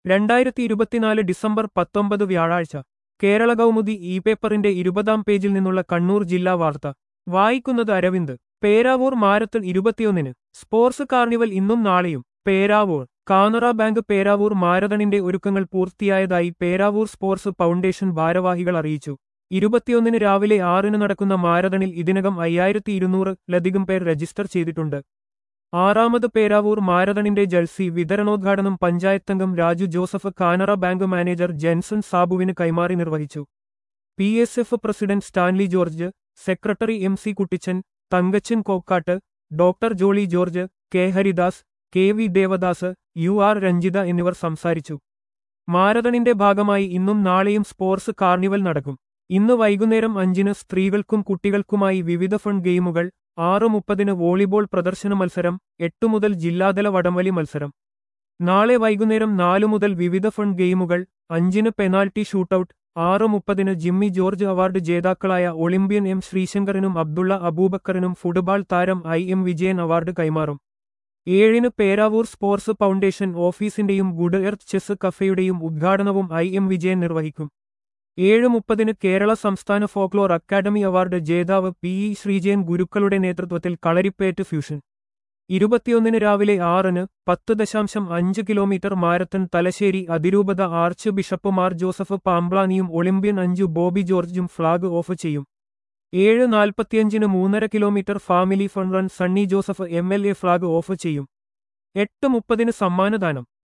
രണ്ടായിരത്തി ഇരുപത്തിനാല് ഡിസംബർ പത്തൊമ്പത് വ്യാഴാഴ്ച കേരള കൗമുദി ഇ പേപ്പറിന്റെ ഇരുപതാം പേജിൽ നിന്നുള്ള കണ്ണൂർ ജില്ലാ വാർത്ത വായിക്കുന്നത് അരവിന്ദ് പേരാവൂർ മാരത്തൺ ഇരുപത്തിയൊന്നിന് സ്പോർട്സ് കാർണിവൽ ഇന്നും നാളെയും പേരാവൂർ കാനറ ബാങ്ക് പേരാവൂർ മാരതണിന്റെ ഒരുക്കങ്ങൾ പൂർത്തിയായതായി പേരാവൂർ സ്പോർട്സ് ഫൗണ്ടേഷൻ ഭാരവാഹികൾ അറിയിച്ചു ഇരുപത്തിയൊന്നിന് രാവിലെ ആറിന് നടക്കുന്ന മാരതണിൽ ഇതിനകം അയ്യായിരത്തി ഇരുന്നൂറിലധികം പേർ രജിസ്റ്റർ ചെയ്തിട്ടുണ്ട് ആറാമത് പേരാവൂർ മാരതണിന്റെ ജഴ്സി വിതരണോദ്ഘാടനം പഞ്ചായത്തംഗം Raju Joseph Canara bank manager Jenson സാബുവിന് കൈമാറി നിർവഹിച്ചു P S F president Stanley George secretary M C Kuttichan Thankachan Kokkatt doctor Jolly George K Haridas K V Devadas U R Ranjitha എന്നിവർ സംസാരിച്ചു മാരതണിന്റെ ഭാഗമായി ഇന്നും നാളെയും സ്പോർട്സ് കാർണിവൽ നടക്കും ഇന്ന് വൈകുന്നേരം അഞ്ചിന് സ്ത്രീകൾക്കും കുട്ടികൾക്കുമായി വിവിധ ഫൺ ഗെയിമുകൾ ആറ് മുപ്പതിന് വോളിബോൾ പ്രദർശന മത്സരം എട്ടു മുതൽ ജില്ലാതല വടംവലി മത്സരം നാളെ വൈകുന്നേരം നാലു മുതൽ വിവിധ ഫൺ ഗെയിമുകൾ അഞ്ചിന് പെനാൽറ്റി ഷൂട്ടൌട്ട് ആറ് മുപ്പതിന് ജിമ്മി ജോർജ് അവാർഡ് ജേതാക്കളായ ഒളിമ്പ്യൻ എം ശ്രീശങ്കറിനും അബ്ദുള്ള അബൂബക്കറിനും ഫുട്ബോൾ താരം ഐ എം വിജയൻ അവാർഡ് കൈമാറും ഏഴിന് പേരാവൂർ സ്പോർട്സ് ഫൗണ്ടേഷൻ ഓഫീസിന്റെയും ഗുഡ് എർത്ത് ചെസ് കഫേയുടെയും ഉദ്ഘാടനവും ഐ എം വിജയൻ നിർവഹിക്കും ഏഴ് മുപ്പതിന് കേരള സംസ്ഥാന ഫോക്ലോർ അക്കാദമി അവാർഡ് ജേതാവ് പി ഇ ശ്രീജയൻ ഗുരുക്കളുടെ നേതൃത്വത്തിൽ കളരിപ്പേറ്റ് ഫ്യൂഷൻ ഇരുപത്തിയൊന്നിന് രാവിലെ ആറിന് പത്ത് ദശാംശം അഞ്ച് കിലോമീറ്റർ മാരത്തൺ തലശ്ശേരി അതിരൂപത ആർച്ച് ബിഷപ്പ് മാർ ജോസഫ് പാംബ്ലാനിയും ഒളിമ്പ്യൻ അഞ്ചു ബോബി ജോർജും ഫ്ളാഗ് ഓഫ് ചെയ്യും ഏഴ് നാൽപ്പത്തിയഞ്ചിന് മൂന്നര kilometre family fun run Sunny Joseph M L A flag off ചെയ്യും എട്ട് മുപ്പതിന് സമ്മാനദാനം